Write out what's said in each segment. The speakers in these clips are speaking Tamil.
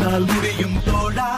உன்னால் முடியும் தோழா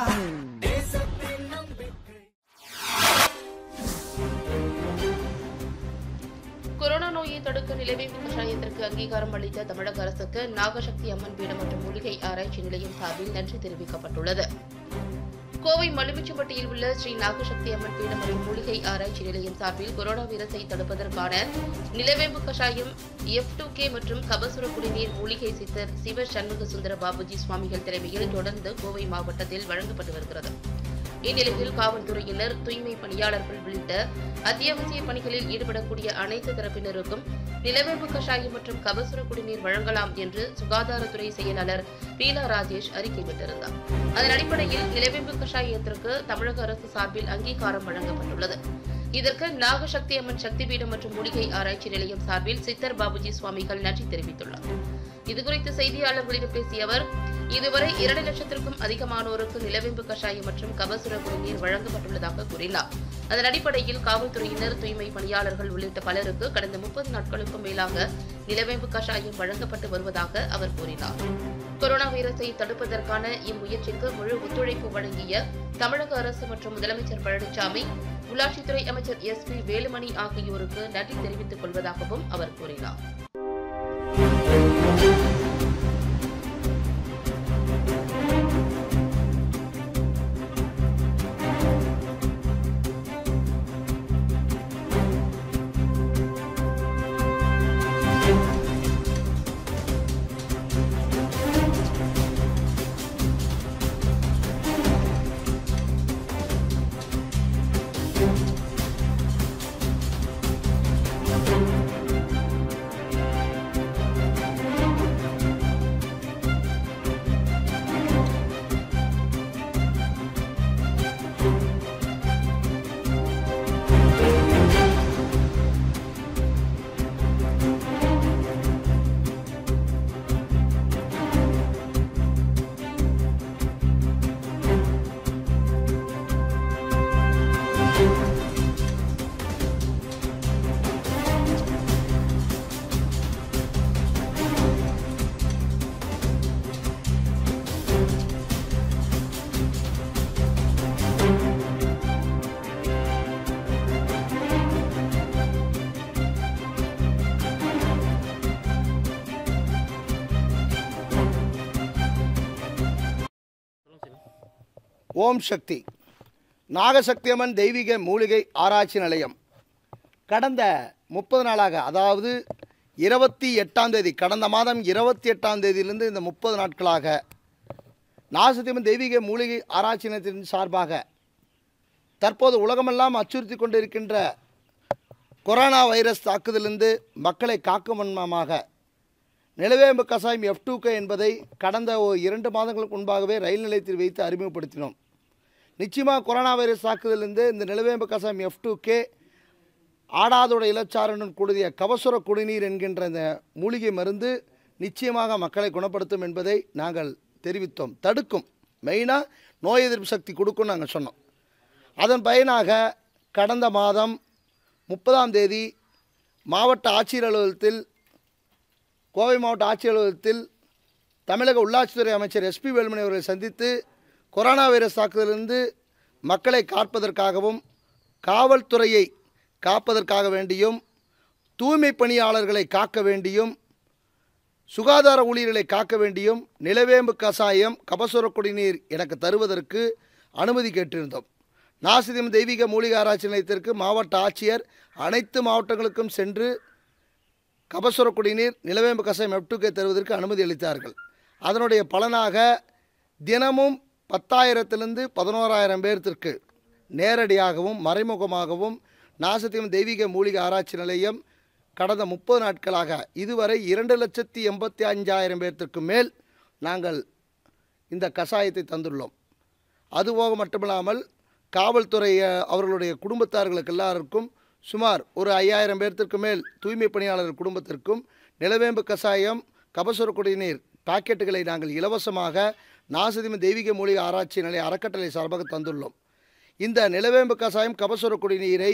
கொரோனா நோயை தடுக்க நிலவேம்பு கஷாயத்திற்கு அங்கீகாரம் அளித்த தமிழக அரசுக்கு நாகசக்தி அம்மன் பீடம் மற்றும் மூலிகை ஆராய்ச்சி நிலையம் சார்பில் நன்றி தெரிவிக்கப்பட்டுள்ளது கோவை மலுமிச்சம்பட்டியில் உள்ள ஸ்ரீ நாகசக்தி அம்மன் பீடம் மற்றும் மூலிகை ஆராய்ச்சி நிலையம் சார்பில் கொரோனா வைரஸை தடுப்பதற்கான நிலவேம்பு கஷாயம் எஃப் டூ கே மற்றும் கபசுர குடிநீர் மூலிகை சித்தர் சிவ சண்முக சுந்தர பாபுஜி சுவாமிகள் தலைமையில் தொடர்ந்து கோவை மாவட்டத்தில் வழங்கப்பட்டு வருகிறது இந்நிலையில் காவல்துறையினர் தூய்மை பணியாளர்கள் உள்ளிட்ட அத்தியாவசிய பணிகளில் ஈடுபடக்கூடிய அனைத்து தரப்பினருக்கும் நிலவேம்பு கஷாயம் மற்றும் கபசுர குடிநீர் வழங்கலாம் என்று சுகாதாரத்துறை செயலாளர் பீலா ராஜேஷ் அறிக்கை விட்டிருந்தார் அதன் அடிப்படையில் நிலவேம்பு கஷாயத்திற்கு தமிழக அரசு சார்பில் அங்கீகாரம் வழங்கப்பட்டுள்ளது இதற்கு நாகசக்தி அம்மன் சக்தி பீடம் மற்றும் மூலிகை ஆராய்ச்சி நிலையம் சார்பில் சித்தர் பாபுஜி சுவாமிகள் நன்றி தெரிவித்துள்ளார் இதுகுறித்து செய்தியாளர்களிடம் பேசிய அவர் இதுவரை இரண்டு லட்சத்திற்கும் அதிகமானோருக்கு நிலவேம்பு கஷாயம் மற்றும் கபசுர குடிநீர் வழங்கப்பட்டுள்ளதாக கூறினார் அதன் அடிப்படையில் காவல்துறையினர் தூய்மை பணியாளர்கள் உள்ளிட்ட பலருக்கு கடந்த முப்பது நாட்களுக்கும் மேலாக நிலவேம்பு கஷாயம் வழங்கப்பட்டு வருவதாக அவர் கூறினார் கொரோனா வைரஸை தடுப்பதற்கான இம்முயற்சிக்கு முழு ஒத்துழைப்பு வழங்கிய தமிழக அரசு மற்றும் முதலமைச்சர் பழனிசாமி உள்ளாட்சித்துறை அமைச்சர் எஸ் பி வேலுமணி ஆகியோருக்கு நன்றி தெரிவித்துக் கொள்வதாகவும் அவர் கூறினார் ஓம் சக்தி நாகசக்தியம்மன் தெய்வீக மூலிகை ஆராய்ச்சி நிலையம் கடந்த முப்பது நாளாக அதாவது இருபத்தி எட்டாம் தேதி கடந்த மாதம் இருபத்தி எட்டாம் தேதியிலிருந்து இந்த முப்பது நாட்களாக நாகசக்தியம்மன் தெய்வீக மூலிகை ஆராய்ச்சி நிலையத்தின் சார்பாக தற்போது உலகமெல்லாம் அச்சுறுத்தி கொண்டிருக்கின்ற கொரோனா வைரஸ் தாக்குதலிருந்து மக்களை காக்கும் வண்ணமாக நிலவேம்பு கசாயம் எஃப் டூ கே என்பதை கடந்த ஒரு இரண்டு மாதங்களுக்கு முன்பாகவே ரயில் நிலையத்தில் வைத்து அறிமுகப்படுத்தினோம் நிச்சயமாக கொரோனா வைரஸ் தாக்குதலிருந்து இந்த நிலவேம்பு கசாயம் எஃப் டூ கே ஆடாதோட இலச்சாரனுடன் கூடிய கபசுர குடிநீர் என்கின்ற இந்த மூலிகை மருந்து நிச்சயமாக மக்களை குணப்படுத்தும் என்பதை நாங்கள் தெரிவித்தோம் தடுக்கும் மெயினாக நோய் எதிர்ப்பு சக்தி கொடுக்கும்னு நாங்கள் சொன்னோம் அதன் பயனாக கடந்த மாதம் முப்பதாம் தேதி மாவட்ட ஆட்சியர் அலுவலகத்தில் கோவை மாவட்ட ஆட்சியர் அலுவலகத்தில் தமிழக உள்ளாட்சித்துறை அமைச்சர் எஸ்பி வேலுமணி அவர்களை சந்தித்து கொரோனா வைரஸ் தாக்குதலிருந்து மக்களை காப்பதற்காகவும் காவல்துறையை காப்பதற்காக வேண்டியும் தூய்மை பணியாளர்களை காக்க வேண்டியும் சுகாதார ஊழியர்களை காக்க வேண்டியும் நிலவேம்பு கசாயம் கபசுர குடிநீர் எனக்கு தருவதற்கு அனுமதி கேட்டிருந்தோம் நாசிதம் தெய்வீக மூலிகை ஆராய்ச்சி நிலையத்திற்கு மாவட்ட ஆட்சியர் அனைத்து மாவட்டங்களுக்கும் சென்று கபசுர குடிநீர் நிலவேம்பு கசாயம் எப்டுக்கை தருவதற்கு அனுமதி அளித்தார்கள் அதனுடைய பலனாக தினமும் பத்தாயிரத்திலிருந்து பதினோராயிரம் பேர்த்திற்கு நேரடியாகவும் மறைமுகமாகவும் நாசத்தியம் தெய்வீக மூலிகை ஆராய்ச்சி நிலையம் கடந்த முப்பது நாட்களாக இதுவரை இரண்டு லட்சத்தி எண்பத்தி அஞ்சாயிரம் பேர்த்திற்கு மேல் நாங்கள் இந்த கஷாயத்தை தந்துள்ளோம் அதுபோக மட்டுமில்லாமல் காவல்துறை அஹ், அவர்களுடைய குடும்பத்தார்களுக்கு எல்லாருக்கும் சுமார் ஒரு ஐயாயிரம் பேர்த்திற்கு மேல் தூய்மை பணியாளர் குடும்பத்திற்கும் நிலவேம்பு கஷாயம் கபசுர குடிநீர் பாக்கெட்டுகளை நாங்கள் இலவசமாக நாசதிம தெய்வீக மூலிகை ஆராய்ச்சி நிலைய அறக்கட்டளை சார்பாக தந்துள்ளோம் இந்த நிலவேம்பு கஷாயம் கபசுர குடிநீரை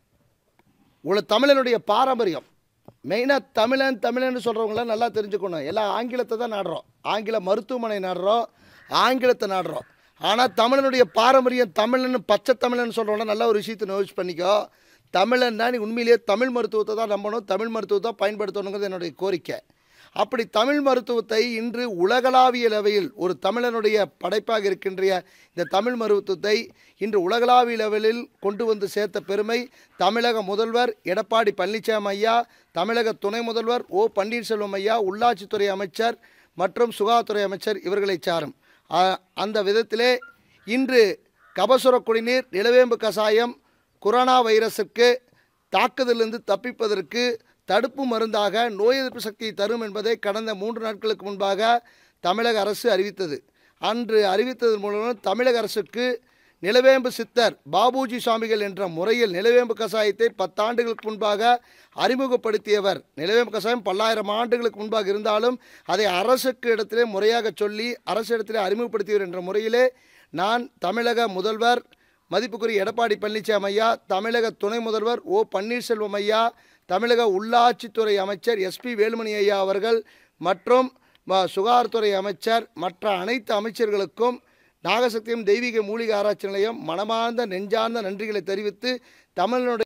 உள்ள தமிழனுடைய பாரம்பரியம் மெயினாக தமிழன் தமிழன் சொல்கிறவங்களாம் நல்லா தெரிஞ்சுக்கணும் எல்லாம் ஆங்கிலத்தை தான் நாடுறோம் ஆங்கில மருத்துவமனை நாடுறோம் ஆங்கிலத்தை நாடுறோம் ஆனால் தமிழனுடைய பாரம்பரியம் தமிழன் பச்சை தமிழன் சொல்கிறோன்னா நல்ல ஒரு விஷயத்தை நோய்ஸ் பண்ணிக்கோ தமிழன்னா நீ உண்மையிலேயே தமிழ் மருத்துவத்தை தான் நம்பணும் தமிழ் மருத்துவத்தை பயன்படுத்தணுங்கிறது என்னுடைய கோரிக்கை அப்படி தமிழ் மருத்துவத்தை இன்று உலகளாவிய லெவலில் ஒரு தமிழனுடைய படைப்பாக இருக்கின்ற இந்த தமிழ் மருத்துவத்தை இன்று உலகளாவிய லெவலில் கொண்டு வந்து சேர்த்த பெருமை தமிழக முதல்வர் எடப்பாடி பழனிசாமி ஐயா தமிழக துணை முதல்வர் ஓ பன்னீர்செல்வம் ஐயா உள்ளாட்சித்துறை அமைச்சர் மற்றும் சுகாதாரத்துறை அமைச்சர் இவர்களை சாரும் அ- அந்த விதத்திலே இன்று கபசுர குடிநீர் நிலவேம்பு கசாயம் கொரோனா வைரஸுக்கு தாக்குதலிருந்து தப்பிப்பதற்கு தடுப்பு மருந்தாக நோய் எதிர்ப்பு சக்தியை தரும் என்பதை கடந்த மூன்று நாட்களுக்கு முன்பாக தமிழக அரசு அறிவித்தது அன்று அறிவித்ததன் மூலம் தமிழக அரசுக்கு நிலவேம்பு சித்தர் பாபுஜி சுவாமிகள் என்ற முறையில் நிலவேம்பு கசாயத்தை பத்தாண்டுகளுக்கு முன்பாக அறிமுகப்படுத்தியவர் நிலவேம்பு கசாயம் பல்லாயிரம் ஆண்டுகளுக்கு முன்பாக இருந்தாலும் அதை அரசுக்கு இடத்திலே முறையாக சொல்லி அரசு இடத்திலே அறிமுகப்படுத்தியவர் என்ற முறையிலே நான் தமிழக முதல்வர் மதிப்புக்குரிய எடப்பாடி பழனிசாமி ஐயா தமிழக துணை முதல்வர் ஓ பன்னீர்செல்வம் ஐயா தமிழக உள்ளாட்சித்துறை அமைச்சர் எஸ்பி வேலுமணி ஐயா அவர்கள் மற்றும் ம- சுகாதாரத்துறை அமைச்சர் மற்ற அனைத்து அமைச்சர்களுக்கும் நாகசக்தியம் தெய்வீக மூலிகை ஆராய்ச்சி நிலையம் மனமார்ந்த நெஞ்சார்ந்த நன்றிகளை தெரிவித்து தமிழனுடைய